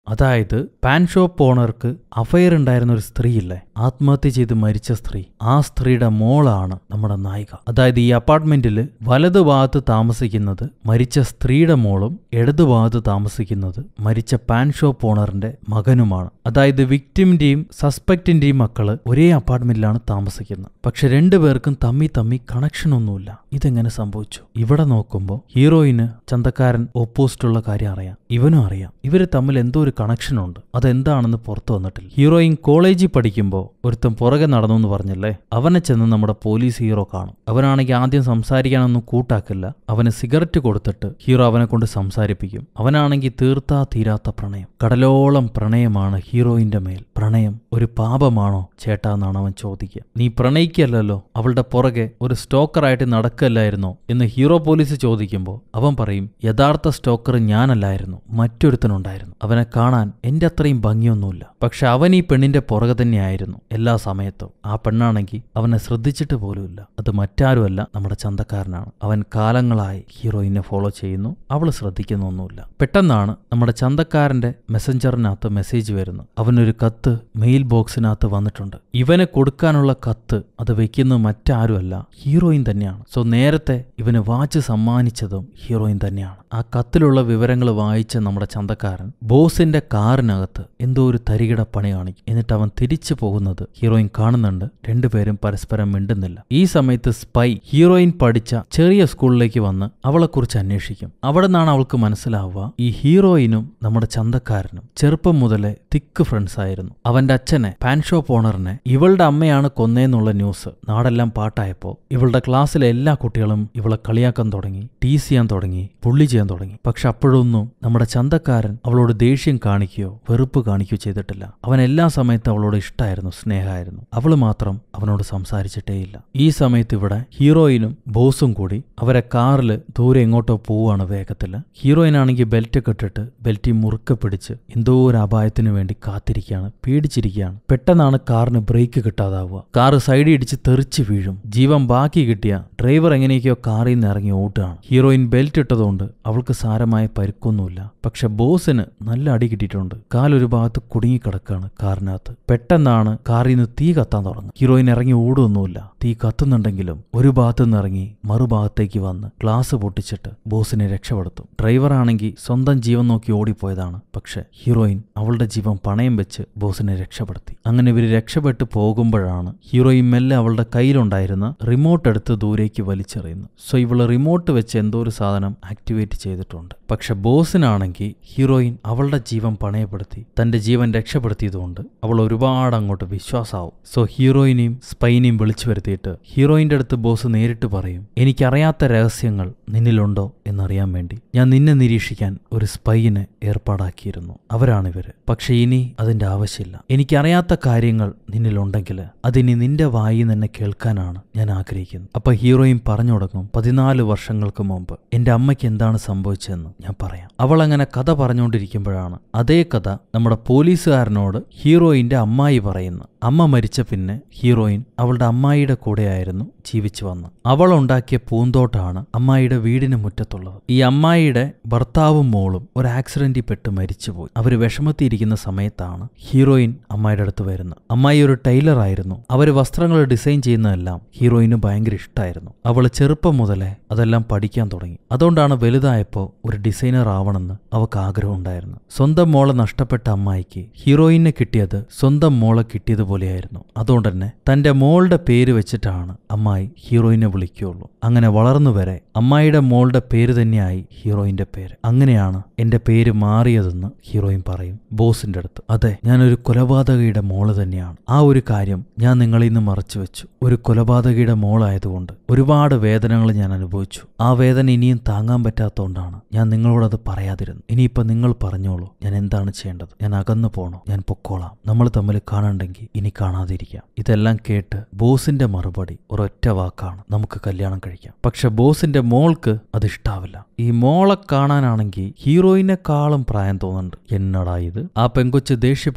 അതായത് pan shop ഓണർക്ക് affair ഉണ്ടായിരുന്ന ഒരു സ്ത്രീയില്ലേ ആത്മഹത്യ ചെയ്ത് മരിച്ച സ്ത്രീ ആ സ്ത്രീയുടെ മോളാണ് നമ്മുടെ നായിക അതായത് ഈ അപ്പാർട്ട്മെന്റിൽ വലതു ഭാഗത്ത് താമസിക്കുന്നത് മരിച്ച സ്ത്രീയുടെ മോളും ഇടതു ഭാഗത്ത് താമസിക്കുന്നത് മരിച്ച പാൻ ഷോപ്പ് ഓണറിന്റെ മകനുമാണ് അതായത് വിക്ടിമിന്റെയും സസ്പെക്റ്റിന്റെയും മക്കള് ഒരേ അപ്പാർട്ട്മെന്റിലാണ് താമസിക്കുന്നത് പക്ഷെ രണ്ടുപേർക്കും തമ്മി തമ്മി കണക്ഷൻ ഒന്നുമില്ല ഇതെങ്ങനെ സംഭവിച്ചു ഇവിടെ നോക്കുമ്പോൾ ഹീറോയിന് ചന്തക്കാരൻ ഓപ്പോസിറ്റുള്ള കാര്യം അറിയാം ഇവനും അറിയാം ഇവര് തമ്മിൽ എന്തോ ഒരു കണക്ഷൻ ഉണ്ട് അതെന്താണെന്ന് പുറത്തു വന്നിട്ടില്ല ഹീറോയിൻ കോളേജിൽ പഠിക്കുമ്പോൾ ഒരുത്തൻ പുറകെ നടന്നു എന്ന് പറഞ്ഞല്ലേ അവനെ ചെന്ന് നമ്മുടെ പോലീസ് ഹീറോ കാണും അവനാണെങ്കിൽ ആദ്യം സംസാരിക്കാനൊന്നും കൂട്ടാക്കില്ല അവന് സിഗരറ്റ് കൊടുത്തിട്ട് ഹീറോ അവനെ കൊണ്ട് സംസാരിപ്പിക്കും അവനാണെങ്കിൽ തീർത്താ തീരാത്ത പ്രണയം കടലോളം പ്രണയമാണ് ഹീറോയിന്റെ മേൽ പ്രണയം ഒരു പാപമാണോ ചേട്ടാ എന്നാണ് അവൻ ചോദിക്കുക നീ പ്രണയിക്കല്ലോ അവളുടെ പുറകെ ഒരു സ്റ്റോക്കറായിട്ട് നടക്കല്ലായിരുന്നോ എന്ന് ഹീറോ പോലീസ് ചോദിക്കുമ്പോൾ അവൻ പറയും യഥാർത്ഥ സ്റ്റോക്കർ ഞാനല്ലായിരുന്നു മറ്റൊരുത്തനുണ്ടായിരുന്നു അവനെ കാണാൻ എന്റെ അത്രയും ഭംഗിയൊന്നുമില്ല പക്ഷെ അവൻ ഈ പെണ്ണിന്റെ പുറകെ തന്നെയായിരുന്നു എല്ലാ സമയത്തും ആ പെണ്ണാണെങ്കിൽ അവനെ ശ്രദ്ധിച്ചിട്ട് പോലുമില്ല അത് മറ്റാരുമല്ല നമ്മുടെ ചന്തക്കാരനാണ് അവൻ കാലങ്ങളായി ഹീറോയിനെ ഫോളോ ചെയ്യുന്നു അവൾ ശ്രദ്ധിക്കുന്നൊന്നുമില്ല പെട്ടെന്നാണ് നമ്മുടെ ചന്തക്കാരന്റെ മെസ്സഞ്ചറിനകത്ത് മെസ്സേജ് വരുന്നത് അവനൊരു കത്ത് മെയിൽ ബോക്സിനകത്ത് വന്നിട്ടുണ്ട് ഇവന് കൊടുക്കാനുള്ള കത്ത് അത് വെക്കുന്നത് മറ്റാരുമല്ല ഹീറോയിൻ തന്നെയാണ് സോ നേരത്തെ ഇവന് വാച്ച് സമ്മാനിച്ചതും ഹീറോയിൻ തന്നെയാണ് ആ കത്തിലുള്ള വിവരങ്ങൾ വായിച്ച നമ്മുടെ ചന്തക്കാരൻ ബോസിന്റെ കാറിനകത്ത് എന്തോ ഒരു തരികിട പണി കാണിക്കും എന്നിട്ട് അവൻ തിരിച്ചു പോകുന്നത് ഹീറോയിൻ കാണുന്നുണ്ട് രണ്ടുപേരും പരസ്പരം മിണ്ടുന്നില്ല ഈ സമയത്ത് സ്പൈ ഹീറോയിൻ പഠിച്ച ചെറിയ സ്കൂളിലേക്ക് വന്ന് അവളെക്കുറിച്ച് അന്വേഷിക്കും അവിടെ നിന്നാണ് അവൾക്ക് മനസ്സിലാവുക ഈ ഹീറോയിനും നമ്മുടെ ചന്തക്കാരനും ചെറുപ്പം മുതലേ തിക്ക് ഫ്രണ്ട്സ് ആയിരുന്നു അവന്റെ അച്ഛനെ പാൻ ഷോപ്പ് ഓണറിനെ ഇവളുടെ അമ്മയാണ് കൊന്നേന്നുള്ള ന്യൂസ് നാടെല്ലാം പാട്ടായപ്പോ ഇവളുടെ ക്ലാസ്സിലെ എല്ലാ കുട്ടികളും ഇവളെ കളിയാക്കാൻ തുടങ്ങി ടീസ് ചെയ്യാൻ തുടങ്ങി പുള്ളി ചെയ്യാൻ തുടങ്ങി പക്ഷെ അപ്പോഴൊന്നും നമ്മുടെ ചന്തക്കാരൻ അവളോട് ദേഷ്യം കാണിക്കുകയോ വെറുപ്പ് കാണിക്കുകയോ ചെയ്തിട്ടില്ല അവൻ എല്ലാ സമയത്തും അവളോട് ഇഷ്ടമായിരുന്നു സ്നേഹമായിരുന്നു അവള് മാത്രം അവനോട് സംസാരിച്ചിട്ടേയില്ല ഈ സമയത്ത് ഇവിടെ ഹീറോയിനും ബോസും കൂടി അവരെ കാറിൽ ദൂരെ എങ്ങോട്ടോ പോവുകയാണ് വേഗത്തില് ഹീറോയിൻ ആണെങ്കിൽ ബെൽറ്റ് ഒക്കെ ഇട്ടിട്ട് ബെൽറ്റ് മുറുക്കെ പിടിച്ച് എന്തോ ഒരു അപായത്തിന് വേണ്ടി കാത്തിരിക്കുകയാണ് പേടിച്ചിരിക്കുകയാണ് പെട്ടെന്നാണ് കാറിന് ബ്രേക്ക് കിട്ടാതാവുക കാറ് സൈഡിൽ ഇടിച്ച് തെറിച്ച് വീഴും ജീവൻ ബാക്കി കിട്ടിയ ഡ്രൈവർ എങ്ങനെയൊക്കെയോ കാറിൽ നിന്ന് ഇറങ്ങി ഓട്ടുകയാണ് ഹീറോയിൻ ബെൽറ്റ് ഇട്ടതുകൊണ്ട് അവൾക്ക് സാരമായ പരിക്കൊന്നുമില്ല പക്ഷെ ബോസിന് നല്ല അടി കിട്ടിയിട്ടുണ്ട് കാലൊരു ഭാഗത്ത് കുടുങ്ങിക്കിടക്കാണ് കാറിനകത്ത് പെട്ടെന്നാണ് കാറിൽ നിന്ന് തീ കത്താൻ തുടങ്ങുക ഹീറോയിൻ ഇറങ്ങി ഓടുമൊന്നുമില്ല തീ കത്തുന്നുണ്ടെങ്കിലും ഒരു ഭാഗത്തു നിന്ന് ഇറങ്ങി മറുഭാഗത്തേക്ക് വന്ന് ഗ്ലാസ് പൊട്ടിച്ചിട്ട് ബോസിനെ രക്ഷപ്പെടുത്തും ഡ്രൈവറാണെങ്കിൽ സ്വന്തം ജീവൻ നോക്കി ഓടിപ്പോയതാണ് പക്ഷെ ഹീറോയിൻ അവളുടെ ജീവൻ പണയം വെച്ച് ബോസിനെ രക്ഷപ്പെടുത്തി അങ്ങനെ ഇവർ രക്ഷപ്പെട്ടു പോകുമ്പോഴാണ് ഹീറോയിൻ മെല്ലെ അവളുടെ കയ്യിലുണ്ടായിരുന്ന റിമോട്ട് എടുത്ത് ദൂരേക്ക് വലിച്ചെറിയുന്നു സോ ഇവള് റിമോട്ട് വെച്ച് എന്തോ ഒരു സാധനം ആക്ടിവേറ്റ് ചെയ്തിട്ടുണ്ട് പക്ഷെ ബോസിനാണെങ്കിൽ ഹീറോയിൻ അവളുടെ ജീവൻ പണയപ്പെടുത്തി തന്റെ ജീവൻ രക്ഷപ്പെടുത്തിയതുകൊണ്ട് അവൾ ഒരുപാട് അങ്ങോട്ട് വിശ്വാസമാവും സോ ഹീറോയിനെയും സ്പൈനെയും വിളിച്ചു വരുത്തിയിട്ട് ഹീറോയിന്റെ അടുത്ത് ബോസ് നേരിട്ട് പറയും എനിക്കറിയാത്ത രഹസ്യങ്ങൾ നിന്നിലുണ്ടോ എന്നറിയാൻ വേണ്ടി ഞാൻ നിന്നെ നിരീക്ഷിക്കാൻ ഒരു സ്പൈനെ ഏർപ്പാടാക്കിയിരുന്നു അവരാണിവര് പക്ഷെ ഇനി അതിന്റെ ആവശ്യമില്ല എനിക്കറിയാത്ത കാര്യങ്ങൾ നിന്നിലുണ്ടെങ്കിൽ അതിനി നിന്റെ വായി തന്നെ കേൾക്കാനാണ് ഞാൻ ആഗ്രഹിക്കുന്നത് അപ്പൊ ഹീറോയിൻ പറഞ്ഞു തുടങ്ങും പതിനാല് വർഷങ്ങൾക്ക് മുമ്പ് എന്റെ അമ്മയ്ക്ക് എന്താണ് സംഭവിച്ചതെന്ന് ഞാൻ പറയാം അവൾ അങ്ങനെ കഥ പറഞ്ഞുകൊണ്ടിരിക്കുമ്പോഴാണ് അതേ കഥ നമ്മുടെ പോലീസുകാരനോട് ഹീറോയിന്റെ അമ്മായി പറയുന്നു അമ്മ മരിച്ച പിന്നെ ഹീറോയിൻ അവളുടെ അമ്മായിയുടെ കൂടെയായിരുന്നു ജീവിച്ചു വന്നത് അവൾ ഉണ്ടാക്കിയ പൂന്തോട്ടാണ് അമ്മായിയുടെ വീടിന് മുറ്റത്തുള്ളത് ഈ അമ്മായിയുടെ ഭർത്താവും മോളും ഒരു ആക്സിഡന്റിൽ പെട്ട് മരിച്ചുപോയി അവര് വിഷമത്തിയിരിക്കുന്ന സമയത്താണ് ഹീറോയിൻ അമ്മായിയുടെ അടുത്ത് വരുന്നത് അമ്മായി ഒരു ടൈലർ ആയിരുന്നു അവര് വസ്ത്രങ്ങൾ ഡിസൈൻ ചെയ്യുന്നതെല്ലാം ഹീറോയിന് ഭയങ്കര ഇഷ്ടമായിരുന്നു അവൾ ചെറുപ്പം മുതലേ അതെല്ലാം പഠിക്കാൻ തുടങ്ങി അതുകൊണ്ടാണ് വലുതായപ്പോ ഒരു ഡിസൈനർ ആവണമെന്ന് അവൾക്ക് ആഗ്രഹം ഉണ്ടായിരുന്നു സ്വന്തം മോളെ നഷ്ടപ്പെട്ട അമ്മായിക്ക് ഹീറോയിനെ കിട്ടിയത് സ്വന്തം മോളെ കിട്ടിയതുപോലെയായിരുന്നു അതുകൊണ്ട് തന്നെ തന്റെ മോളുടെ പേര് വെച്ചിട്ടാണ് അമ്മായി ഹീറോയിനെ വിളിക്കുകയുള്ളൂ അങ്ങനെ വളർന്നു വരെ അമ്മായിയുടെ മോളുടെ പേര് തന്നെയായി ഹീറോയിന്റെ പേര് അങ്ങനെയാണ് എന്റെ പേര് മാറിയതെന്ന് ഹീറോയിൻ പറയും ബോസിന്റെ അടുത്ത് അതെ ഞാനൊരു കൊലപാതകയുടെ മോള് തന്നെയാണ് ആ ഒരു കാര്യം ഞാൻ നിങ്ങളിൽ നിന്ന് മറച്ചു വെച്ചു ഒരു കൊലപാതകയുടെ മോളായതുകൊണ്ട് ഒരുപാട് വേദനകൾ ഞാൻ അനുഭവിച്ചു ആ വേദന ഇനിയും താങ്ങാൻ പറ്റാത്തതുകൊണ്ടാണ് ഞാൻ നിങ്ങളോടത് പറയാതിരുന്നു ഇനിയിപ്പോ നിങ്ങൾ പറഞ്ഞോളൂ ഞാൻ എന്താണ് ചെയ്യേണ്ടത് ഞാൻ അകന്നു പോണോ ഞാൻ പൊക്കോളാം നമ്മൾ തമ്മിൽ കാണണ്ടെങ്കിൽ ഇനി കാണാതിരിക്കാം ഇതെല്ലാം കേട്ട് ബോസിന്റെ മറുപടി ഒരൊറ്റ വാക്കാണ് നമുക്ക് കല്യാണം കഴിക്കാം പക്ഷെ ബോസിന്റെ മോൾക്ക് അത് ഇഷ്ടാവില്ല ഈ മോളെ കാണാനാണെങ്കിൽ ഹീറോയിനെക്കാളും പ്രായം തോന്നുന്നുണ്ട് എന്നടാ ഇത് ആ പെങ്കൊച്ച് ദേഷ്യപ്പെട്ട്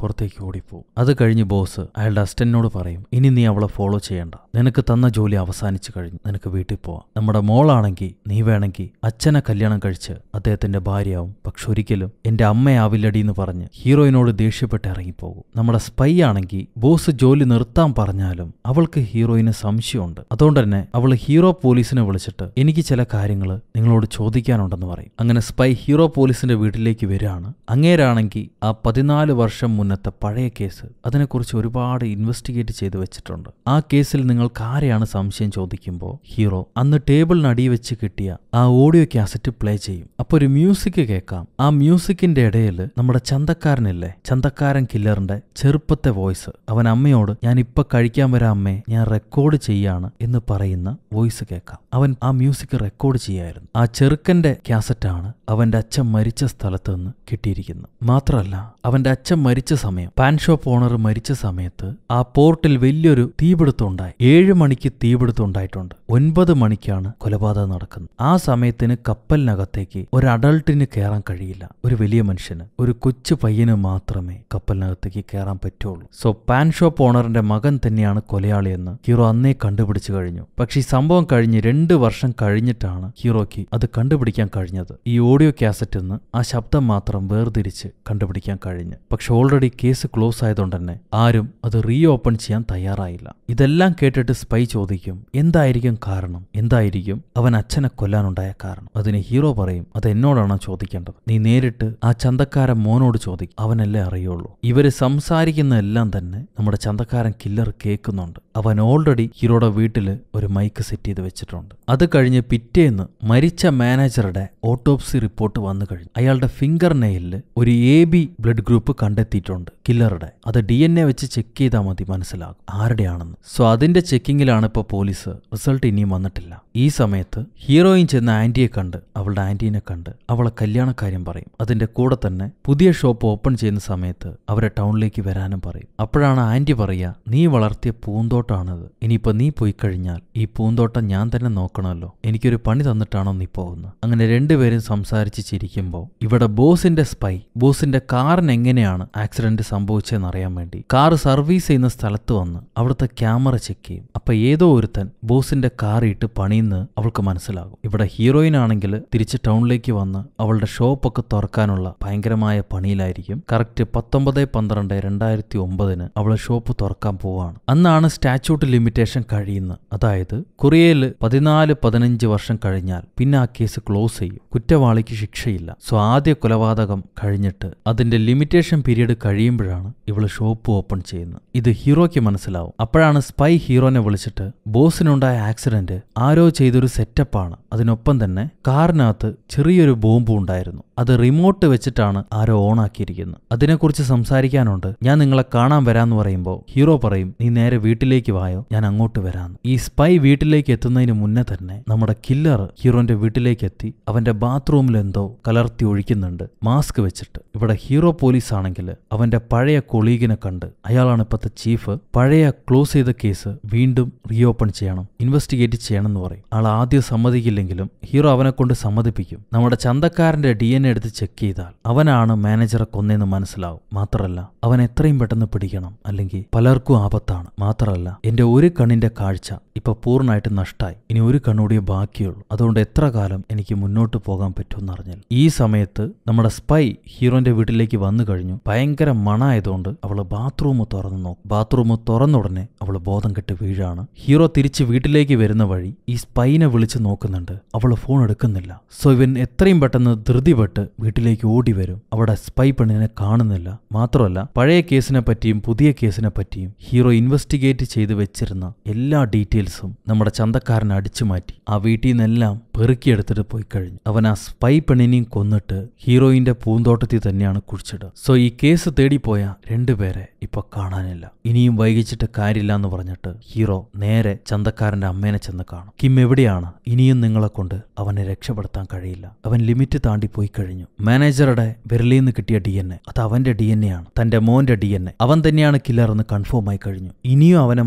പുറത്തേക്ക് ഓടിപ്പോവും അത് കഴിഞ്ഞ് ബോസ് അയാളുടെ അസിസ്റ്റന്റിനോട് പറയും ഇനി നീ അവളെ ഫോളോ ചെയ്യണ്ട നിനക്ക് തന്ന ജോലി അവസാനിച്ചു കഴിഞ്ഞു നിനക്ക് വീട്ടിൽ പോവാം നമ്മുടെ മോളാണെങ്കിൽ നീ വേണമെങ്കിൽ അച്ഛനെ കല്യാണം കഴിച്ച് അദ്ദേഹത്തിന്റെ ഭാര്യയാവും പക്ഷെ ഒരിക്കലും എന്റെ അമ്മയാവില്ലടി എന്ന് പറഞ്ഞ് ഹീറോയിനോട് ദേഷ്യപ്പെട്ട് ഇറങ്ങിപ്പോകും നമ്മുടെ സ്പൈ ആണെങ്കിൽ ബോസ് ജോലി നിർത്താൻ പറഞ്ഞാലും അവൾക്ക് ഹീറോയിന് സംശയമുണ്ട് അതുകൊണ്ട് തന്നെ അവൾ ഹീറോ പോലീസിനെ വിളിച്ചിട്ട് എനിക്ക് ചില കാര്യങ്ങൾ നിങ്ങളോട് ചോദിക്കാനുണ്ടെന്ന് പറയും അങ്ങനെ സ്പൈ ഹീറോ പോലീസിന്റെ വീട്ടിലേക്ക് വരികയാണ് അങ്ങേരാണെങ്കിൽ ആ പതിനാല് വർഷം മുന്നത്തെ പഴയ കേസ് അതിനെക്കുറിച്ച് ഒരുപാട് ഇൻവെസ്റ്റിഗേറ്റ് ചെയ്ത് വെച്ചിട്ടുണ്ട് ആ കേസിൽ നിങ്ങൾക്ക് ആരെയാണ് സംശയം ചോദിക്കുമ്പോൾ ഹീറോ അന്ന് ടേബിളിനടി വെച്ച് കിട്ടിയ ആ ഓഡിയോ കാസറ്റ് പ്ലേ ചെയ്യും അപ്പോൾ ഒരു മ്യൂസിക് കേൾക്കാം ആ മ്യൂസിക്കിന്റെ ഇടയിൽ നമ്മുടെ ചന്തക്കാരനില്ലേ ചന്തക്കാരൻ കില്ലറിന്റെ ചെറുപ്പത്തെ വോയിസ് അവൻ അമ്മയോട് ഞാൻ ഇപ്പൊ കഴിക്കാൻ വരാം അമ്മേ ഞാൻ റെക്കോർഡ് ചെയ്യാണ് എന്ന് പറയുന്ന വോയിസ് കേൾക്കാം അവൻ ആ മ്യൂസിക് റെക്കോർഡ് ചെയ്യായിരുന്നു ആ ചെറുക്കന്റെ കാസറ്റാണ് അവന്റെ അച്ഛൻ മരിച്ച സ്ഥലത്ത് നിന്ന് കിട്ടിയിരിക്കുന്നത് മാത്രമല്ല അവന്റെ അച്ഛൻ മരിച്ച സമയം പാൻ ഷോപ്പ് ഓണർ മരിച്ച സമയത്ത് ആ പോർട്ടിൽ വലിയൊരു തീപിടുത്തം ഉണ്ടായി ഏഴ് മണിക്ക് തീപിടുത്തം ഉണ്ടായിട്ടുണ്ട് ഒൻപത് മണിക്കാണ് കൊലപാതകം നടക്കുന്നത് ആ സമയത്തിന് കപ്പലിനകത്തേക്ക് ഒരു അഡൾട്ടിന് കയറാൻ കഴിയില്ല ഒരു വലിയ മനുഷ്യന് ഒരു കൊച്ചു പയ്യന് മാത്രമേ കപ്പലിനകത്തേക്ക് കയറാൻ പറ്റുള്ളൂ സോ പാൻ ഷോപ്പ് ഓണറിന്റെ മകൻ തന്നെയാണ് കൊലയാളിയെന്ന് ഹീറോ അന്നേ കണ്ടുപിടിച്ചു കഴിഞ്ഞു പക്ഷെ ഈ സംഭവം കഴിഞ്ഞ് രണ്ട് വർഷം കഴിഞ്ഞിട്ടാണ് ഹീറോയ്ക്ക് അത് കണ്ടുപിടിക്കാൻ കഴിഞ്ഞത് ഈ ഓഡിയോ കാസറ്റിൽ നിന്ന് ആ ശബ്ദം മാത്രം വേർതിരിച്ച് കണ്ടുപിടിക്കാൻ കഴിഞ്ഞു പക്ഷെ ഓൾറെഡി കേസ് ക്ലോസ് ആയതുകൊണ്ട് തന്നെ ആരും അത് റീ ഓപ്പൺ ചെയ്യാൻ തയ്യാറായില്ല ഇതെല്ലാം കേട്ടിട്ട് സ്പൈ ചോദിക്കും എന്തായിരിക്കും കാരണം എന്തായിരിക്കും അവൻ അച്ഛനെ കൊല്ലാനുണ്ടായ കാരണം അതിന് ഹീറോ പറയും അത് എന്നോടാണോ ചോദിക്കേണ്ടത് നീ നേരിട്ട് ആ ചന്തക്കാരൻ മോനോട് ചോദിക്കും അവനല്ലേ അറിയുള്ളൂ ഇവര് സംസാരിക്കുന്ന എല്ലാം തന്നെ നമ്മുടെ ചന്തക്കാരൻ കില്ലർ കേൾക്കുന്നുണ്ട് അവൻ ഓൾറെഡി ഹീറോയുടെ വീട്ടില് ഒരു മൈക്ക് സെറ്റ് ചെയ്ത് വെച്ചിട്ടുണ്ട് അത് കഴിഞ്ഞ് പിറ്റേന്ന് മരിച്ച മാനേജറുടെ ഓട്ടോപ്സി റിപ്പോർട്ട് വന്നു കഴിഞ്ഞു അയാളുടെ ഫിംഗർ നെയിലിൽ ഒരു എ ബി ബ്ലഡ് ഗ്രൂപ്പ് കണ്ടെത്തിയിട്ടുണ്ട് കില്ലറുടെ അത് ഡി എൻ എ വെച്ച് ചെക്ക് ചെയ്താൽ മതി മനസ്സിലാകും ആരുടെയാണെന്ന് സോ അതിന്റെ ചെക്കിങ്ങിലാണ് ഇപ്പോൾ പോലീസ് റിസൾട്ട് ഇനിയും വന്നിട്ടില്ല ഈ സമയത്ത് ഹീറോയിൻ ചെന്ന ആന്റിയെ കണ്ട് അവളുടെ ആന്റീനെ കണ്ട് അവളെ കല്യാണക്കാര്യം പറയും അതിന്റെ കൂടെ തന്നെ പുതിയ ഷോപ്പ് ഓപ്പൺ ചെയ്യുന്ന സമയത്ത് അവരെ ടൗണിലേക്ക് വരാനും പറയും അപ്പോഴാണ് ആന്റി പറയുക നീ വളർത്തിയ പൂന്തോട്ടമാണത് ഇനിയിപ്പോ നീ പോയി കഴിഞ്ഞാൽ ഈ പൂന്തോട്ടം ഞാൻ തന്നെ നോക്കണമല്ലോ എനിക്കൊരു പണി തന്നിട്ടാണോ നീ പോകുന്നത് അങ്ങനെ രണ്ടുപേരും സംസാരിച്ച് ചിരിക്കുമ്പോൾ ഇവിടെ ബോസിന്റെ സ്പൈ ബോസിന്റെ കാറിന് എങ്ങനെയാണ് ആക്സിഡന്റ് സംഭവിച്ചതെന്ന് അറിയാൻ വേണ്ടി കാർ സർവീസ് ചെയ്യുന്ന സ്ഥലത്ത് വന്ന് അവിടുത്തെ ക്യാമറ ചെക്ക് ചെയ്യും അപ്പൊ ഏതോ ഒരുത്തൻ ബോസിന്റെ കാർ ഇട്ട് പണിയുന്ന് അവൾക്ക് മനസ്സിലാകും ഇവിടെ ഹീറോയിൻ ആണെങ്കിൽ തിരിച്ച് ടൗണിലേക്ക് വന്ന് അവളുടെ ഷോപ്പൊക്കെ തുറക്കാനുള്ള ഭയങ്കരമായ പണിയിലായിരിക്കും കറക്റ്റ് പത്തൊമ്പത് പന്ത്രണ്ട് രണ്ടായിരത്തി ഒമ്പതിന് അവള് ഷോപ്പ് തുറക്കാൻ പോവാണ് അന്നാണ് സ്റ്റാച്യൂട്ട് ലിമിറ്റേഷൻ കഴിയുന്നത് അതായത് കൊറിയയിൽ പതിനാല് പതിനഞ്ച് വർഷം കഴിഞ്ഞാൽ പിന്നെ ആ കേസ് ക്ലോസ് ചെയ്യും കുറ്റവാളിക്ക് ശിക്ഷയില്ല സോ ആദ്യ കൊലപാതകം കഴിഞ്ഞിട്ട് അതിന്റെ ലിമിറ്റേഷൻ പീരീഡ് കഴിയുമ്പോഴാണ് ഇവള് ഷോപ്പ് ഓപ്പൺ ചെയ്യുന്നത് ഇത് ഹീറോയ്ക്ക് മനസ്സിലാവും അപ്പോഴാണ് സ്പൈ ഹീറോനെ വിളിച്ചിട്ട് ബോസിനുണ്ടായ ആക്സിഡന്റ് ആരോ ചെയ്തൊരു സെറ്റപ്പാണ് അതിനൊപ്പം തന്നെ കാറിനകത്ത് ചെറിയൊരു ബോംബും ഉണ്ടായിരുന്നു അത് റിമോട്ട് വെച്ചിട്ടാണ് ആരോ ഓണാക്കിയിരിക്കുന്നത് അതിനെക്കുറിച്ച് സംസാരിക്കാനുണ്ട് ഞാൻ നിങ്ങളെ കാണാൻ വരാന്ന് പറയുമ്പോൾ ഹീറോ പറയും നീ നേരെ വീട്ടിലേക്ക് വായോ ഞാൻ അങ്ങോട്ട് വരാന്ന് ഈ സ്പൈ വീട്ടിലേക്ക് എത്തുന്നതിന് മുന്നേ തന്നെ നമ്മുടെ കില്ലർ ഹീറോന്റെ വീട്ടിലേക്ക് എത്തി അവന്റെ ബാത്റൂമിൽ എന്തോ കലർത്തി ഒഴിക്കുന്നുണ്ട് മാസ്ക് വെച്ചിട്ട് ഇവിടെ ഹീറോ പോലീസ് ആണെങ്കിൽ അവന്റെ പഴയ കൊളീഗിനെ കണ്ട് അയാളാണ് ഇപ്പോഴത്തെ ചീഫ് പഴയ ക്ലോസ് ചെയ്ത കേസ് വീണ്ടും റീഓപ്പൺ ചെയ്യണം ഇൻവെസ്റ്റിഗേറ്റ് ചെയ്യണം എന്ന് പറയും ആൾ ആദ്യം സമ്മതിക്കില്ലെങ്കിലും ഹീറോ അവനെ കൊണ്ട് സമ്മതിപ്പിക്കും നമ്മുടെ ചന്തക്കാരന്റെ ഡി എൻ എടുത്ത് ചെക്ക് ചെയ്താൽ അവനാണ് മാനേജറെ കൊന്നതെന്ന് മനസ്സിലാവും മാത്രമല്ല അവൻ എത്രയും പെട്ടെന്ന് പിടിക്കണം അല്ലെങ്കിൽ പലർക്കും ആപത്താണ് മാത്രമല്ല എന്റെ ഒരു കണ്ണിന്റെ കാഴ്ച ഇപ്പൊ പൂർണ്ണമായിട്ട് നഷ്ടായി ഇനി ഒരു കണ്ണൂടിയേ ബാക്കിയുള്ളൂ അതുകൊണ്ട് എത്ര കാലം എനിക്ക് മുന്നോട്ട് പോകാൻ പറ്റുമെന്ന് അറിഞ്ഞാൽ ഈ സമയത്ത് നമ്മുടെ സ്പൈ ഹീറോന്റെ വീട്ടിലേക്ക് വന്നു കഴിഞ്ഞു ഭയങ്കര മണായതുകൊണ്ട് അവള് ബാത്റൂം തുറന്നു നോക്കും ബാത്റൂം തുറന്ന ഉടനെ അവള് ബോധം കെട്ട് വീഴാണ് ഹീറോ തിരിച്ച് വീട്ടിലേക്ക് വരുന്ന വഴി ഈ സ്പൈനെ വിളിച്ച് നോക്കുന്നുണ്ട് അവള് ഫോൺ എടുക്കുന്നില്ല സോ ഇവൻ എത്രയും പെട്ടെന്ന് ധൃതിപ്പെട്ട് വീട്ടിലേക്ക് ഓടി വരും അവിടെ സ്പൈ പെണ്ണിനെ കാണുന്നില്ല മാത്രമല്ല പഴയ കേസിനെ പറ്റിയും പുതിയ കേസിനെ പറ്റിയും ഹീറോ ഇൻവെസ്റ്റിഗേറ്റ് ചെയ്ത് വെച്ചിരുന്ന എല്ലാ ഡീറ്റെയിൽസും നമ്മുടെ ചന്തക്കാരൻ അടിച്ചു മാറ്റി ആ വീട്ടിൽ നിന്നെല്ലാം പെറുക്കിയെടുത്തിട്ട് പോയി കഴിഞ്ഞു അവൻ ആ സ്പൈ പെണ്ണിനെയും കൊന്നിട്ട് ഹീറോയിന്റെ പൂന്തോട്ടത്തിൽ തന്നെയാണ് കുഴിച്ചിടുക സോ ഈ കേസ് തേടിപ്പോയ രണ്ടുപേരെ ഇപ്പൊ കാണാനില്ല ഇനിയും വൈകിച്ചിട്ട് കാര്യമില്ല എന്ന് പറഞ്ഞിട്ട് ഹീറോ നേരെ ചന്തക്കാരന്റെ അമ്മേനെ ചെന്ന് കാണും കിം എവിടെയാണ് ഇനിയും നിങ്ങളെ കൊണ്ട് അവനെ രക്ഷപ്പെടുത്താൻ കഴിയില്ല അവൻ ലിമിറ്റ് താണ്ടി പോയി കഴിഞ്ഞു മാനേജറുടെ വിരലിൽ നിന്ന് കിട്ടിയ ഡി എൻ എ അത് അവന്റെ ഡി എൻ എ ആണ് തന്റെ മോന്റെ ഡി എൻ എ അവൻ തന്നെയാണ് കില്ലർ എന്ന് കൺഫേം ആയി കഴിഞ്ഞു ഇനിയും അവനെ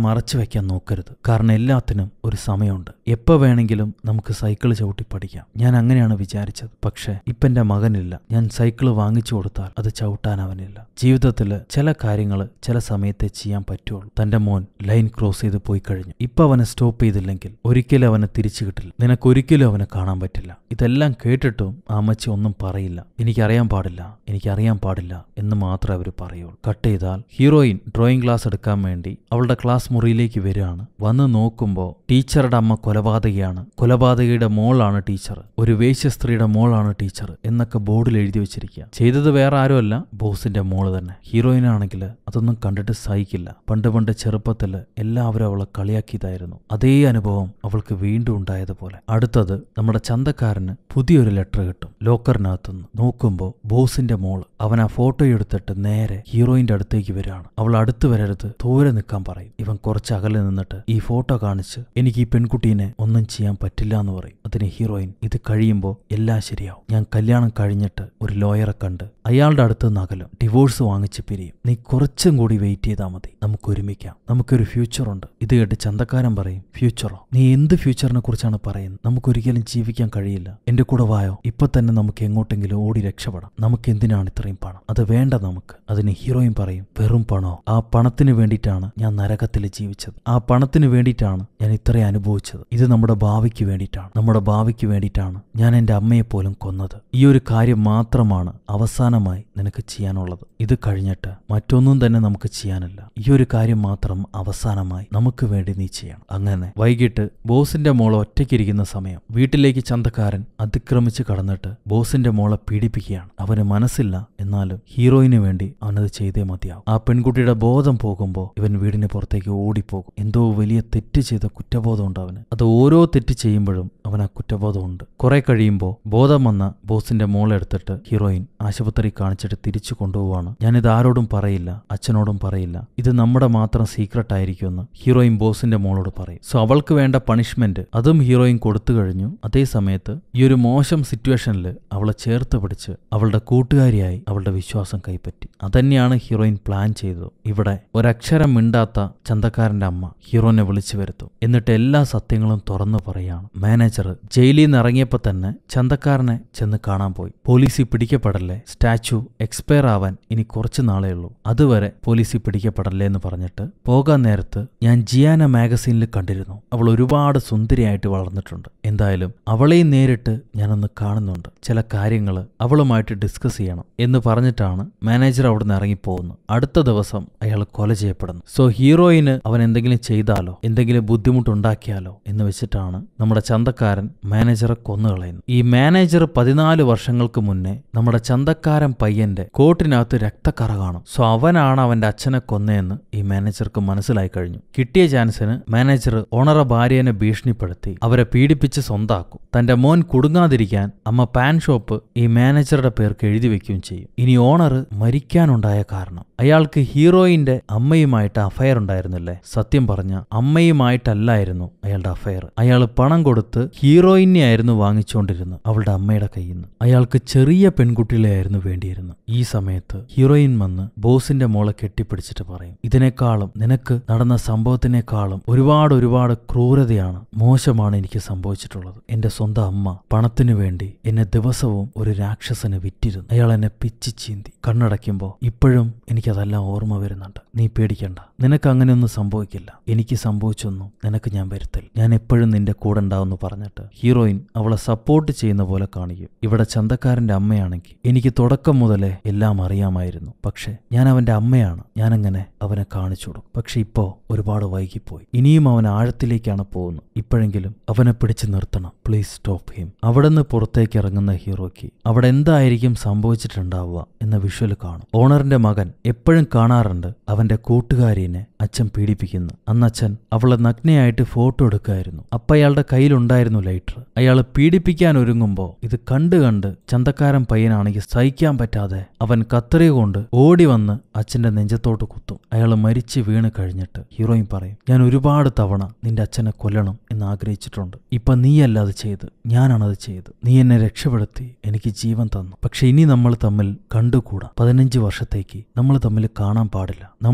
മറച്ചു വെക്കാൻ നോക്കരുത് കാരണം എല്ലാത്തിനും ഒരു സമയമുണ്ട് എപ്പോൾ വേണമെങ്കിലും നമുക്ക് സൈക്കിൾ ചവിട്ടി പഠിക്കാം ഞാൻ അങ്ങനെയാണ് വിചാരിച്ചത് പക്ഷേ ഇപ്പം എൻ്റെ മകനില്ല ഞാൻ സൈക്കിൾ വാങ്ങിച്ചു കൊടുത്താൽ അത് ചവിട്ടാൻ അവനില്ല ജീവിതത്തിൽ ചില കാര്യങ്ങൾ ചില സമയത്തെ ചെയ്യാൻ പറ്റുള്ളൂ തൻ്റെ മോൻ ലൈൻ ക്രോസ് ചെയ്ത് പോയി കഴിഞ്ഞു ഇപ്പം അവനെ സ്റ്റോപ്പ് ചെയ്തില്ലെങ്കിൽ ഒരിക്കലും അവനെ തിരിച്ചു കിട്ടില്ല നിനക്കൊരിക്കലും അവനെ കാണാൻ പറ്റില്ല ഇതെല്ലാം കേട്ടിട്ടും ആ അമ്മച്ചി ഒന്നും പറയില്ല എനിക്കറിയാൻ പാടില്ല എനിക്കറിയാൻ പാടില്ല എന്ന് മാത്രമേ അവർ പറയുള്ളൂ കട്ട് ചെയ്താൽ ഹീറോയിൻ ഡ്രോയിങ് ക്ലാസ് എടുക്കാൻ വേണ്ടി അവളുടെ ക്ലാസ് മുറിയിലേക്ക് വരികയാണ് വന്ന് നോക്കുമ്പോൾ ടീച്ചറുടെ അമ്മ കൊലപാതകയാണ് കൊലപാതകയുടെ മോളാണ് ടീച്ചർ ഒരു വേശ്യ സ്ത്രീയുടെ മോളാണ് ടീച്ചർ എന്നൊക്കെ ബോർഡിൽ എഴുതി വെച്ചിരിക്കുക ചെയ്തത് വേറെ ആരുമല്ല ബോസിന്റെ മോള് തന്നെ ഹീറോയിനാണെങ്കിൽ അതൊന്നും കണ്ടിട്ട് സഹിക്കില്ല പണ്ട് പണ്ട് ചെറുപ്പത്തിൽ എല്ലാവരും അവളെ കളിയാക്കിയതായിരുന്നു അതേ അനുഭവം അവൾക്ക് വീണ്ടും ഉണ്ടായതുപോലെ അടുത്തത് നമ്മുടെ ചന്തക്കാരന് പുതിയൊരു ലെറ്റർ കിട്ടും ലോക്കറിനകത്തുനിന്ന് നോക്കുമ്പോൾ ബോസിന്റെ മോള് അവൻ ആ ഫോട്ടോ എടുത്തിട്ട് നേരെ ഹീറോയിന്റെ അടുത്തേക്ക് വരികയാണ് അവൾ അടുത്ത് വരരുത് ദൂരെ നിൽക്കാൻ പറയും ഇവൻ കുറച്ച് അകലെ നിന്നിട്ട് ഈ ഫോട്ടോ കാണിച്ച് എനിക്ക് ഈ പെൺകുട്ടീനെ ഒന്നും ചെയ്യാൻ പറ്റില്ല എന്ന് പറയും അതിന് ഹീറോയിൻ ഇത് കഴിയുമ്പോൾ എല്ലാം ശരിയാവും ഞാൻ കല്യാണം കഴിഞ്ഞിട്ട് ഒരു ലോയറെ കണ്ട് അയാളുടെ അടുത്ത് നിന്ന് അകലും ഡിവോഴ്സ് വാങ്ങിച്ച് പിരിയും നീ കുറച്ചും കൂടി വെയിറ്റ് ചെയ്താൽ മതി നമുക്ക് ഒരുമിക്കാം നമുക്കൊരു ഫ്യൂച്ചർ ഉണ്ട് ഇത് കേട്ട് ചന്തക്കാരൻ പറയും ഫ്യൂച്ചറോ നീ എന്ത് ഫ്യൂച്ചറിനെ കുറിച്ചാണ് പറയുന്നത് നമുക്കൊരിക്കലും ജീവിക്കാൻ കഴിയില്ല എന്റെ കൂടെ വായോ ഇപ്പൊ തന്നെ നമുക്ക് എങ്ങോട്ടെങ്കിലും ഓടി രക്ഷപ്പെടാം നമുക്ക് എന്തിനാണ് ഇത്രയും പണം അത് വേണ്ട നമുക്ക് അതിന് ഹീറോയിൻ പറയും വെറും പണോ ആ പണത്തിന് വേണ്ടിയിട്ടാണ് ഞാൻ നരകത്തിൽ ജീവിച്ചത് ആ പണത്തിന് വേണ്ടിയിട്ടാണ് ഞാൻ ഇത്രയും അനുഭവിച്ചത് ഇത് നമ്മുടെ ഭാവിക്ക് വേണ്ടിയിട്ടാണ് നമ്മുടെ ഭാവിക്ക് വേണ്ടിയിട്ടാണ് ഞാൻ എൻ്റെ അമ്മയെ പോലും കൊന്നത് ഈ ഒരു കാര്യം മാത്രമാണ് അവസാനമായി നിനക്ക് ചെയ്യാനുള്ളത് ഇത് കഴിഞ്ഞിട്ട് മറ്റൊന്നും തന്നെ നമുക്ക് ചെയ്യാനില്ല ഈ ഒരു കാര്യം മാത്രം അവസാനമായി നമുക്ക് വേണ്ടി നീ ചെയ്യണം അങ്ങനെ വൈകിട്ട് ബോസിന്റെ മോളെ ഒറ്റയ്ക്കിരിക്കുന്ന സമയം വീട്ടിലേക്ക് ചന്തക്കാരൻ അതിക്രമിച്ച് കടന്നിട്ട് ബോസിന്റെ മോളെ പീഡിപ്പിക്കുകയാണ് അവന് മനസ്സില്ല എന്നാലും ഹീറോയിന് വേണ്ടി അവനത് ചെയ്തേ മതിയാവും ആ പെൺകുട്ടിയുടെ ബോധം പോകുമ്പോൾ ഇവൻ വീടിന് പുറത്തേക്ക് ഓടിപ്പോകും എന്തോ വലിയ തെറ്റ് ചെയ്ത കുറ്റബോധമുണ്ട് അവന് അത് ഓരോ തെറ്റ് ചെയ്യുമ്പോഴും അവൻ ആ കുറ്റബോധമുണ്ട് കുറെ കഴിയുമ്പോൾ ബോധം വന്ന ബോസിന്റെ മോളെ എടുത്തിട്ട് ഹീറോയിൻ ആശുപത്രി കാണിച്ചിട്ട് തിരിച്ചു കൊണ്ടുപോവാണ് ഞാനിത് ആരോടും പറയില്ല അച്ഛനോടും പറയില്ല ഇത് നമ്മുടെ മാത്രം സീക്രട്ട് ആയിരിക്കുമെന്ന് ഹീറോയിൻ ബോസിന്റെ മോളോട് പറയും സോ അവൾക്ക് വേണ്ട പണിഷ്മെന്റ് അതും ഹീറോയിൻ കൊടുത്തു കഴിഞ്ഞു അതേ സമയത്ത് ഈ ഒരു മോശം സിറ്റുവേഷനിൽ അവളെ ചേർത്ത് പിടിച്ച് അവളുടെ കൂട്ടുകാരിയായി അവളുടെ വിശ്വാസം കൈപ്പറ്റി അതന്നെയാണ് ഹീറോയിൻ പ്ലാൻ ചെയ്തത് ഇവിടെ ഒരക്ഷരം മിണ്ടാത്ത ചന്തക്കാരന്റെ അമ്മ ഹീറോനെ വിളിച്ചു വരുത്തും എന്നിട്ട് എല്ലാ സത്യങ്ങളും തുറന്നു പറയാണ് മാനേജർ ജയിലിൽ നിന്ന് ഇറങ്ങിയപ്പോൾ തന്നെ ചന്തക്കാരനെ ചെന്ന് കാണാൻ പോയി പോലീസിൽ പിടിക്കപ്പെടല്ലേ സ്റ്റാച്ചു എക്സ്പയർ ആവാൻ ഇനി കുറച്ച് നാളേ ഉള്ളൂ അതുവരെ പോലീസിൽ പിടിക്കപ്പെടല്ലേ എന്ന് പറഞ്ഞിട്ട് പോകാൻ നേരത്ത് ഞാൻ ജിയാന മാഗസീനിൽ കണ്ടിരുന്നു അവൾ ഒരുപാട് സുന്ദരിയായിട്ട് വളർന്നിട്ടുണ്ട് എന്തായാലും അവളെയും നേരിട്ട് ഞാനൊന്ന് കാണുന്നുണ്ട് ചില കാര്യങ്ങൾ അവളുമായിട്ട് ഡിസ്കസ് ചെയ്യണം എന്ന് പറഞ്ഞിട്ടാണ് മാനേജർ അവിടുന്ന് ഇറങ്ങിപ്പോകുന്നത് അടുത്ത ദിവസം അയാൾ കൊല ചെയ്യപ്പെടുന്നു സോ ഹീറോയിന് അവൻ എന്തെങ്കിലും ചെയ്താലോ എന്തെങ്കിലും ബുദ്ധിമുട്ടുണ്ടാക്കിയാലോ എന്ന് വെച്ചിട്ടാണ് നമ്മുടെ ചന്തക്കാരൻ മാനേജറെ കൊന്നുകളയുന്നത് ഈ മാനേജർ പതിനാല് വർഷങ്ങൾക്ക് മുന്നേ നമ്മുടെ ചന്തക്കാരൻ പയ്യന്റെ കോട്ടിനകത്ത് രക്തക്കറ കാണും സോ അവനാണ് അവന്റെ അച്ഛനെ കൊന്നതെന്ന് ഈ മാനേജർക്ക് മനസ്സിലായി കഴിഞ്ഞു കിട്ടിയ ചാൻസിന് മാനേജർ ഓണറ ഭാര്യനെ ഭീഷണിപ്പെടുത്തി അവരെ പീഡിപ്പിച്ച് സ്വന്താക്കും തന്റെ മോൻ കുടുങ്ങാതിരിക്കാൻ അമ്മ പാൻ ഷോപ്പ് ഈ മാനേജറുടെ പേർക്ക് എഴുതി വെക്കുകയും ചെയ്യും ഇനി ഓണർ മരിക്കാനുണ്ടായ കാരണം അയാൾക്ക് ഹീറോയിന്റെ അമ്മയുമായിട്ട് അഫയർ ഉണ്ടായിരുന്നില്ലേ സത്യം പറഞ്ഞ അമ്മയുമായിട്ടല്ലായിരുന്നു അയാളുടെ അഫയർ അയാൾ പണം കൊടുത്ത് ഹീറോയിനെ ആയിരുന്നു വാങ്ങിച്ചുകൊണ്ടിരുന്നത് അവളുടെ അമ്മയുടെ കയ്യിൽ നിന്ന് അയാൾക്ക് ചെറിയ പെൺകുട്ടികളെയായിരുന്നു വേണ്ടിയിരുന്നത് ഈ സമയത്ത് ഹീറോയിൻ വന്ന് ബോസിന്റെ മോളെ കെട്ടിപ്പിടിച്ചിട്ട് പറയും ഇതിനേക്കാളും നിനക്ക് നടന്ന സംഭവത്തിനേക്കാളും ഒരുപാട് ഒരുപാട് ക്രൂരതയാണ് മോശമാണ് എനിക്ക് സംഭവിച്ചിട്ടുള്ളത് എന്റെ സ്വന്തം അമ്മ പണത്തിനു വേണ്ടി എന്നെ ദിവസവും ഒരു രാക്ഷസന് വിറ്റിരുന്നു അയാൾ എന്നെ പിച്ചി ചീന്തി കണ്ണടയ്ക്കുമ്പോൾ ഇപ്പോഴും എനിക്കതെല്ലാം ഓർമ്മ വരുന്നുണ്ട് നീ പേടിക്കണ്ട നിനക്ക് അങ്ങനെയൊന്നും സംഭവിക്കില്ല എനിക്ക് സംഭവിച്ചൊന്നും നിനക്ക് ഞാൻ വരുത്തില്ല ഞാൻ എപ്പോഴും നിന്റെ കൂടെ ഉണ്ടാവുമെന്ന് പറഞ്ഞിട്ട് ഹീറോയിൻ അവളെ സപ്പോർട്ട് ചെയ്യുന്ന പോലെ കാണിക്കും ഇവിടെ ചന്തക്കാരന്റെ അമ്മയാണെങ്കിൽ എനിക്ക് തുടക്കം മുതലേ എല്ലാം അറിയാമായിരുന്നു പക്ഷെ ഞാൻ അവന്റെ അമ്മയാണ് ഞാനങ്ങനെ അവനെ കാണിച്ചു കൊടുക്കും പക്ഷെ ഇപ്പോ ഒരുപാട് വൈകിപ്പോയി ഇനിയും അവൻ ആഴത്തിലേക്കാണ് പോകുന്നത് ഇപ്പോഴെങ്കിലും അവനെ പിടിച്ചു നിർത്തണം പ്ലീസ് സ്റ്റോപ്പ് ഹിം അവിടെ നിന്ന് പുറത്തേക്ക് ഇറങ്ങുന്ന ഹീറോയ്ക്ക് അവിടെ എന്തായിരിക്കും സംഭവിച്ചിട്ടുണ്ടാവുക എന്ന വിഷ്വൽ കാണും ഓണറിന്റെ മകൻ എപ്പോഴും കാണാറുണ്ട് അവന്റെ കൂട്ടുകാരിനെ അച്ഛൻ പീഡിപ്പിക്കുന്നു അന്ന് അച്ഛൻ അവളെ നഗ്നയായിട്ട് ഫോട്ടോ എടുക്കായിരുന്നു അപ്പ അയാളുടെ കയ്യിലുണ്ടായിരുന്നു ലൈറ്റർ അയാൾ പീഡിപ്പിക്കാൻ ഒരുങ്ങുമ്പോൾ ഇത് കണ്ട് കണ്ട് ചന്തക്കാരൻ പയ്യനാണെങ്കിൽ സഹിക്കാൻ പറ്റാതെ അവൻ കത്തറി കൊണ്ട് ഓടി വന്ന് അച്ഛന്റെ നെഞ്ചത്തോട്ട് കുത്തും അയാൾ മരിച്ച് വീണ് കഴിഞ്ഞിട്ട് ഹീറോയിൻ പറയും ഞാൻ ഒരുപാട് തവണ നിന്റെ അച്ഛനെ കൊല്ലണം എന്ന് ആഗ്രഹിച്ചിട്ടുണ്ട് ഇപ്പൊ നീയല്ല അത് ചെയ്ത് ഞാനാണത് ചെയ്ത് നീ എന്നെ രക്ഷപ്പെടുത്തി എനിക്ക് ജീവൻ തന്നു പക്ഷെ ഇനി നമ്മൾ തമ്മിൽ കണ്ടുകൂടാ പതിനഞ്ച് വർഷത്തേക്ക് നമ്മൾ തമ്മിൽ കാണാൻ പാടില്ല നമ്മൾ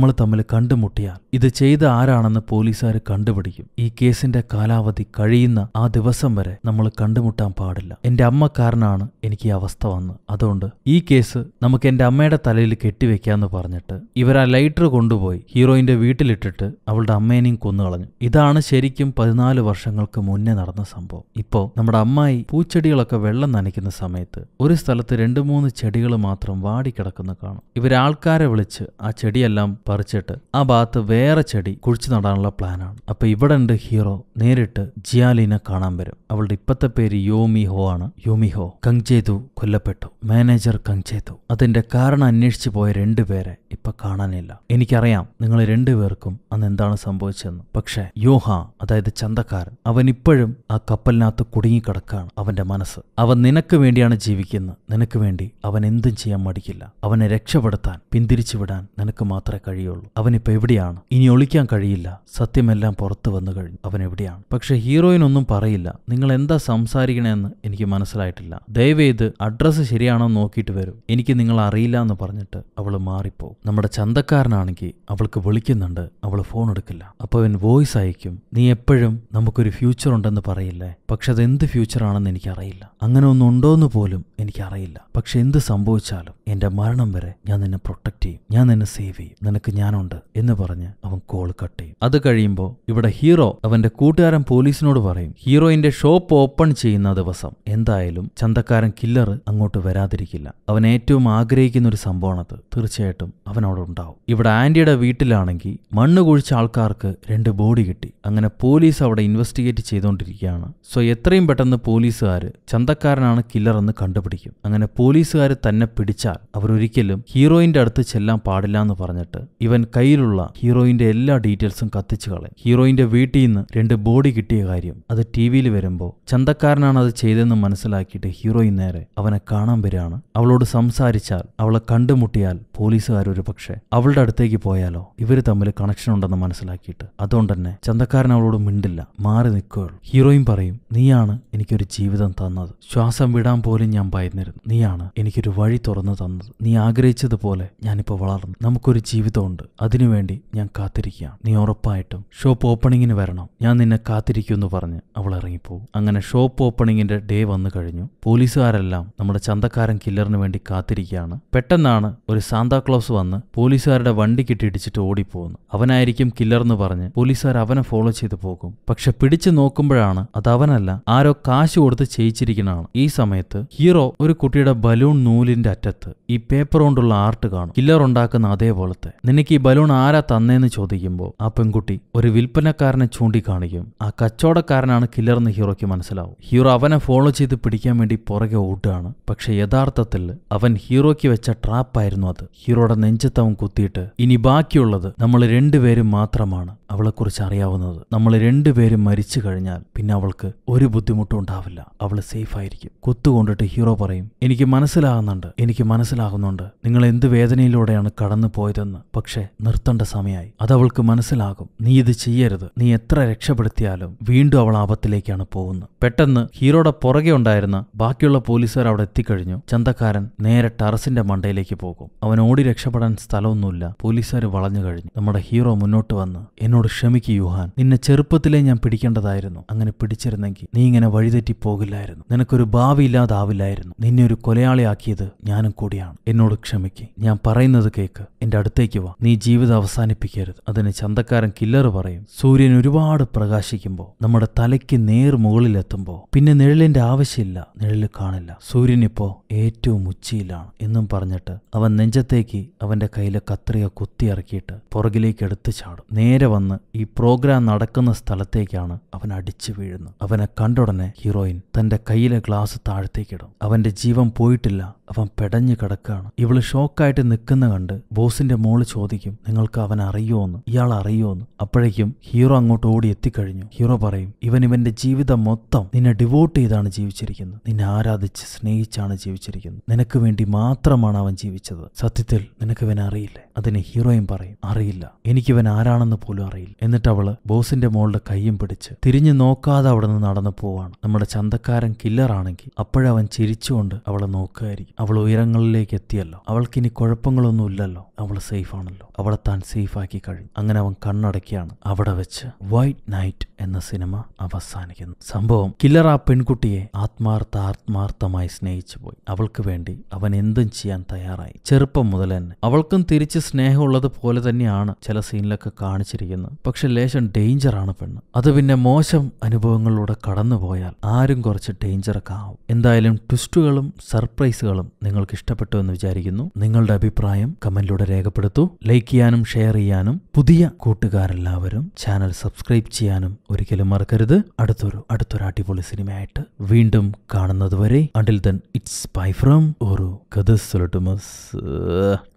നമ്മൾ തമ്മിൽ കണ്ടുമുട്ടിയാൽ ഇത് ചെയ്ത ആരാണെന്ന് പോലീസുകാർ കണ്ടുപിടിക്കും ഈ കേസിന്റെ കാലാവധി കഴിയുന്ന ആ ദിവസം വരെ നമ്മൾ കണ്ടുമുട്ടാൻ പാടില്ല എന്റെ അമ്മ കാരനാണ് എനിക്ക് ഈ അവസ്ഥ വന്ന് അതുകൊണ്ട് ഈ കേസ് നമുക്ക് എന്റെ അമ്മയുടെ തലയിൽ കെട്ടിവെക്കാന്ന് പറഞ്ഞിട്ട് ഇവർ ആ ലൈറ്റർ കൊണ്ടുപോയി ഹീറോയിന്റെ വീട്ടിലിട്ടിട്ട് അവളുടെ അമ്മേനെയും കൊന്നുകളഞ്ഞു ഇതാണ് ശരിക്കും പതിനാല് വർഷങ്ങൾക്ക് മുന്നേ നടന്ന സംഭവം ഇപ്പോ നമ്മുടെ അമ്മായി പൂച്ചെടികളൊക്കെ വെള്ളം നനയ്ക്കുന്ന സമയത്ത് ഒരു സ്ഥലത്ത് രണ്ട് മൂന്ന് ചെടികൾ മാത്രം വാടിക്കിടക്കുന്ന കാണും ഇവർ ആൾക്കാരെ വിളിച്ച് ആ ചെടിയെല്ലാം പറിച്ചിട്ട് ആ ഭാഗത്ത് വേറെ ചെടി കുഴിച്ചു നടാനുള്ള പ്ലാനാണ് അപ്പൊ ഇവിടെ ഉണ്ട് ഹീറോ നേരിട്ട് ജിയാലിനെ കാണാൻ വരും അവളുടെ ഇപ്പത്തെ പേര് യോമിഹോ ആണ് യോമിഹോ കങ്ചേതു കൊല്ലപ്പെട്ടു മാനേജർ കങ്ചേതു അതിന്റെ കാരണം അന്വേഷിച്ചു പോയ രണ്ടുപേരെ ഇപ്പൊ കാണാനില്ല എനിക്കറിയാം നിങ്ങൾ രണ്ടുപേർക്കും അന്ന് എന്താണ് സംഭവിച്ചതെന്ന് പക്ഷേ യോഹ അതായത് ചന്തക്കാരൻ അവൻ ഇപ്പോഴും ആ കപ്പലിനകത്ത് കുടുങ്ങിക്കിടക്കാണ് അവന്റെ മനസ്സ് അവൻ നിനക്ക് വേണ്ടിയാണ് ജീവിക്കുന്നത് നിനക്ക് വേണ്ടി അവൻ എന്തും ചെയ്യാൻ മടിക്കില്ല അവനെ രക്ഷപ്പെടുത്താൻ പിന്തിരിച്ചു വിടാൻ നിനക്ക് മാത്രമേ കഴിയുള്ളൂ അവനിപ്പോ എവിടെയാണ് ഇനി ഒളിക്കാൻ കഴിയില്ല സത്യമെല്ലാം പുറത്തു വന്നു കഴിഞ്ഞു അവൻ എവിടെയാണ് പക്ഷെ ഹീറോയിൻ ഒന്നും പറയില്ല നിങ്ങൾ എന്താ സംസാരിക്കണേന്ന് എനിക്ക് മനസ്സിലായിട്ടില്ല ദയവേത് അഡ്രസ്സ് ശരിയാണോ നോക്കിയിട്ട് വരും എനിക്ക് നിങ്ങൾ അറിയില്ല എന്ന് പറഞ്ഞിട്ട് അവൾ മാറിപ്പോവും നമ്മുടെ ചന്തക്കാരനാണെങ്കിൽ അവൾക്ക് വിളിക്കുന്നുണ്ട് അവൾ ഫോൺ എടുക്കില്ല അപ്പൊ അവൻ വോയിസ് അയക്കും നീ എപ്പോഴും നമുക്കൊരു ഫ്യൂച്ചർ ഉണ്ടെന്ന് പറയില്ലേ പക്ഷെ അത് എന്ത് ഫ്യൂച്ചർ ആണെന്ന് എനിക്കറിയില്ല അങ്ങനെ ഒന്നും ഉണ്ടോന്ന് പോലും എനിക്കറിയില്ല പക്ഷെ എന്ത് സംഭവിച്ചാലും എന്റെ മരണം വരെ ഞാൻ നിന്നെ പ്രൊട്ടക്ട് ചെയ്യും ഞാൻ നിന്നെ സേവ് ചെയ്യും നിനക്ക് ഞാനുണ്ട് എന്ന് പറഞ്ഞ് അവൻ കോൾ കട്ട് ചെയ്യും അത് കഴിയുമ്പോൾ ഇവിടെ ഹീറോ അവന്റെ കൂട്ടുകാരൻ പോലീസിനോട് പറയും ഹീറോയിന്റെ ഷോപ്പ് ഓപ്പൺ ചെയ്യുന്ന ദിവസം എന്തായാലും ചന്തക്കാരൻ കില്ലർ അങ്ങോട്ട് വരാതിരിക്കില്ല അവൻ ഏറ്റവും ആഗ്രഹിക്കുന്ന ഒരു സംഭവമാണത് തീർച്ചയായിട്ടും അവൻ അവിടെ ഉണ്ടാവും ഇവിടെ ആന്റിയുടെ വീട്ടിലാണെങ്കിൽ മണ്ണ് കുഴിച്ച ആൾക്കാർക്ക് രണ്ട് ബോഡി കിട്ടി അങ്ങനെ പോലീസ് അവിടെ ഇൻവെസ്റ്റിഗേറ്റ് ചെയ്തുകൊണ്ടിരിക്കുകയാണ് സോ എത്രയും പെട്ടെന്ന് പോലീസുകാർ ചന്തക്കാരനാണ് കില്ലർ എന്ന് കണ്ടുപിടിക്കും അങ്ങനെ പോലീസുകാർ തന്നെ പിടിച്ചാൽ അവരൊരിക്കലും ഹീറോയിന്റെ അടുത്ത് ചെല്ലാൻ പാടില്ല എന്ന് പറഞ്ഞിട്ട് ഇവൻ കയ്യിലുള്ള ഹീറോയിന്റെ എല്ലാ ഡീറ്റെയിൽസും കത്തിച്ചു കളയും ഹീറോയിന്റെ വീട്ടിൽ നിന്ന് രണ്ട് ബോഡി കിട്ടിയ കാര്യം അത് ടി വിയിൽ വരുമ്പോൾ ചന്തക്കാരനാണ് അത് ചെയ്തതെന്ന് മനസ്സിലാക്കിയിട്ട് ഹീറോയിൻ നേരെ അവനെ കാണാൻ വരികയാണ് അവളോട് സംസാരിച്ചാൽ അവളെ കണ്ടുമുട്ടിയാൽ പോലീസുകാർ ഒരു പക്ഷേ അവളുടെ അടുത്തേക്ക് പോയാലോ ഇവര് തമ്മിൽ കണക്ഷൻ ഉണ്ടെന്ന് മനസ്സിലാക്കിയിട്ട് അതുകൊണ്ട് തന്നെ ചന്തക്കാരൻ അവളോട് മിണ്ടില്ല മാറി നിൽക്കുകയുള്ളൂ ഹീറോയിൻ പറയും നീയാണ് എനിക്കൊരു ജീവിതം തന്നത് ശ്വാസം വിടാൻ പോലും ഞാൻ ഭയന്നിരുന്നു നീയാണ് എനിക്കൊരു വഴി തുറന്നു തന്നത് നീ ആഗ്രഹിച്ചതുപോലെ ഞാനിപ്പോൾ വളർന്നു നമുക്കൊരു ജീവിതമുണ്ട് അതിനുവേണ്ടി ഞാൻ കാത്തിരിക്കുകയാണ് നീ ഉറപ്പായിട്ടും ഷോപ്പ് ഓപ്പണിങ്ങിന് വരണം ഞാൻ നിന്നെ കാത്തിരിക്കുമെന്ന് പറഞ്ഞ് അവൾ ഇറങ്ങിപ്പോകും അങ്ങനെ ഷോപ്പ് ഓപ്പണിങ്ങിന്റെ ഡേ വന്നു കഴിഞ്ഞു പോലീസുകാരെല്ലാം നമ്മുടെ ചന്തക്കാരൻ കില്ലറിന് വേണ്ടി കാത്തിരിക്കുകയാണ് പെട്ടെന്നാണ് ഒരു സാന്താക്ലോസ് വന്ന് പോലീസുകാരുടെ വണ്ടി കിട്ടിയിടിച്ചിട്ട് ഓടിപ്പോകുന്നു അവനായിരിക്കും കില്ലർ എന്ന് പറഞ്ഞ് പോലീസുകാർ അവനെ ഫോളോ ചെയ്തു പോകും പക്ഷെ പിടിച്ചു നോക്കുമ്പോഴാണ് അത് അവനല്ല ആരോ കാശ് കൊടുത്ത് ചെയ്യിച്ചിരിക്കുന്നതാണ് ഈ സമയത്ത് ഹീറോ ഒരു കുട്ടിയുടെ ബലൂൺ നൂലിന്റെ അറ്റത്ത് ഈ പേപ്പർ കൊണ്ടുള്ള ആർട്ട് കാണും കില്ലർ ഉണ്ടാക്കുന്ന അതേപോലത്തെ നിനക്ക് ഈ ബലൂൺ ആരാ തന്നേന്ന് ചോദിക്കുമ്പോൾ ആ പെൺകുട്ടി ഒരു വിൽപ്പനക്കാരനെ ചൂണ്ടിക്കാണിക്കും ആ കച്ചവടക്കാരനാണ് കില്ലർ എന്ന് ഹീറോയ്ക്ക് മനസ്സിലാവും ഹീറോ അവനെ ഫോളോ ചെയ്ത് പിടിക്കാൻ വേണ്ടി പുറകെ ഓടുകയാണ് പക്ഷെ യഥാർത്ഥത്തിൽ അവൻ ഹീറോയ്ക്ക് വെച്ച ട്രാപ്പായിരുന്നു അത് ഹീറോയുടെ നെഞ്ചത്ത് അവൻ കുത്തിയിട്ട് ഇനി ബാക്കിയുള്ളത് നമ്മൾ രണ്ടുപേരും മാത്രമാണ് അവളെക്കുറിച്ച് അറിയാവുന്നത് നമ്മൾ രണ്ടുപേരും മരിച്ചു കഴിഞ്ഞാൽ പിന്നെ അവൾക്ക് ഒരു ബുദ്ധിമുട്ടും ഉണ്ടാവില്ല അവൾ സേഫ് ആയിരിക്കും കുത്തുകൊണ്ടിട്ട് ഹീറോ പറയും എനിക്ക് മനസ്സിലാകുന്നുണ്ട് എനിക്ക് മനസ്സിലാകുന്നുണ്ട് നിങ്ങൾ എന്ത് വേദനയിലൂടെയാണ് കടന്നു പോയതെന്ന് പക്ഷേ നിർത്തേണ്ട സമയമായി അതവൾക്ക് മനസ്സിലാകും നീ ഇത് ചെയ്യരുത് നീ എത്ര രക്ഷപ്പെടുത്തിയാലും വീണ്ടും അവൾ ആപത്തിലേക്കാണ് പോകുന്നത് പെട്ടെന്ന് ഹീറോയുടെ പുറകെ ഉണ്ടായിരുന്ന ബാക്കിയുള്ള പോലീസുകാർ അവിടെ എത്തിക്കഴിഞ്ഞു ചന്തക്കാരൻ നേരെ ടെറസിന്റെ മണ്ടയിലേക്ക് പോകും അവൻ ഓടി രക്ഷപ്പെടാൻ സ്ഥലമൊന്നുമില്ല പോലീസുകാർ വളഞ്ഞു കഴിഞ്ഞു നമ്മുടെ ഹീറോ മുന്നോട്ട് വന്ന് എന്നോട് ക്ഷമിക്കൂ യുഹാൻ നിന്നെ ചെറുപ്പത്തിലേ ഞാൻ പിടിക്കേണ്ടതായിരുന്നു അങ്ങനെ പിടിച്ചിരുന്നെങ്കിൽ നീ ഇങ്ങനെ വഴിതെറ്റി പോകില്ലായിരുന്നു നിനക്കൊരു ഭാവി ഇല്ലാതാവില്ലായിരുന്നു നിന്നെ ഒരു കൊലയാളിയാക്കിയത് ഞാനും കൂടിയാണ് എന്നോട് ക്ഷമിക്ക് ഞാൻ പറയുന്നത് കേക്ക് എന്റെ അടുത്തേക്ക് വാ നീ ജീവിതം അവസാനിപ്പിക്കരുത് അതിന് ചന്തക്കാരൻ കില്ലർ പറയും സൂര്യൻ ഒരുപാട് പ്രകാശിക്കുമ്പോൾ നമ്മുടെ തലയ്ക്ക് നേർ മുകളിലെത്തുമ്പോൾ പിന്നെ നിഴലിന്റെ ആവശ്യമില്ല നിഴല് കാണില്ല സൂര്യൻ ഇപ്പോ ഏറ്റവും ഉച്ചിയിലാണ് എന്നും പറഞ്ഞിട്ട് അവൻ നെഞ്ചത്തേക്ക് അവന്റെ കയ്യിലെ കത്രിക കുത്തിയിറക്കിയിട്ട് പുറകിലേക്ക് എടുത്തു ചാടും നേരെ വന്ന് ഈ പ്രോഗ്രാം നടക്കുന്ന സ്ഥലത്തേക്കാണ് അവൻ അടിച്ചു വീഴുന്നത് അവനെ കണ്ടുടനെ ഹീറോയിൻ തന്റെ കയ്യിലെ ഗ്ലാസ് താഴത്തേക്കിടും അവന്റെ ജീവൻ പോയിട്ടില്ല അവൻ പെടഞ്ഞു കിടക്കുകയാണ് ഇവള് ഷോക്കായിട്ട് നിൽക്കുന്ന കണ്ട് ബോസിന്റെ മോള് ചോദിക്കും നിങ്ങൾക്ക് അവൻ അറിയുമോന്ന് ഇയാൾ അറിയുമോന്ന് അപ്പോഴേക്കും ഹീറോ അങ്ങോട്ട് ഓടി എത്തിക്കഴിഞ്ഞു ഹീറോ പറയും ഇവൻ ഇവന്റെ ജീവിതം മൊത്തം നിന്നെ ഡിവോട്ട് ചെയ്താണ് ജീവിച്ചിരിക്കുന്നത് നിന്നെ ആരാധിച്ച് സ്നേഹിച്ചാണ് ജീവിച്ചിരിക്കുന്നത് നിനക്ക് വേണ്ടി മാത്രമാണ് അവൻ ജീവിച്ചത് സത്യത്തിൽ നിനക്ക് ഇവനെ അറിയില്ലേ അതിന് ഹീറോയിൻ പറയും അറിയില്ല എനിക്കിവൻ ആരാണെന്ന് പോലും അറിയില്ല എന്നിട്ട് അവള് ബോസിന്റെ മോളുടെ കൈയും പിടിച്ച് തിരിഞ്ഞു നോക്കാതെ അവിടെ നിന്ന് നടന്നു പോവാണ് നമ്മുടെ ചന്തക്കാരൻ കില്ലറാണെങ്കിൽ അപ്പോഴവൻ ചിരിച്ചുകൊണ്ട് അവളെ നോക്കുകയായിരിക്കും അവൾ ഉയരങ്ങളിലേക്ക് എത്തിയല്ലോ അവൾക്കിനി കുഴപ്പങ്ങളൊന്നും ഇല്ലല്ലോ അവൾ സേഫ് ആണല്ലോ അവളെ താൻ സേഫ് ആക്കി കഴിഞ്ഞു അങ്ങനെ അവൻ കണ്ണടക്കിയാണ് അവിടെ വെച്ച് വൈറ്റ് നൈറ്റ് എന്ന സിനിമ അവസാനിക്കുന്നു സംഭവം കില്ലർ ആ പെൺകുട്ടിയെ ആത്മാർത്ഥ ആത്മാർത്ഥമായി സ്നേഹിച്ചു പോയി അവൾക്ക് വേണ്ടി അവൻ എന്തും ചെയ്യാൻ തയ്യാറായി ചെറുപ്പം മുതൽ തന്നെ അവൾക്കും തിരിച്ച് സ്നേഹമുള്ളത് പോലെ തന്നെയാണ് ചില സീനിലൊക്കെ കാണിച്ചിരിക്കുന്നത് പക്ഷെ ലേശം ഡേഞ്ചറാണ് പെണ്ണ് അത് പിന്നെ മോശം അനുഭവങ്ങളിലൂടെ കടന്നുപോയാൽ ആരും കുറച്ച് ഡേഞ്ചറൊക്കെ ആവും എന്തായാലും ട്വിസ്റ്റുകളും സർപ്രൈസുകളും നിങ്ങൾക്ക് ഇഷ്ടപ്പെട്ടു എന്ന് വിചാരിക്കുന്നു നിങ്ങളുടെ അഭിപ്രായം കമന്റിലൂടെ രേഖപ്പെടുത്തൂ ലൈക്ക് ചെയ്യാനും ഷെയർ ചെയ്യാനും പുതിയ കൂട്ടുകാരെല്ലാവരും ചാനൽ സബ്സ്ക്രൈബ് ചെയ്യാനും ഒരിക്കലും മറക്കരുത് അടുത്തൊരു അടുത്തൊരു അടിപൊളി സിനിമയായിട്ട് വീണ്ടും കാണുന്നതുവരെ until then it's bye from ഒരു കഥ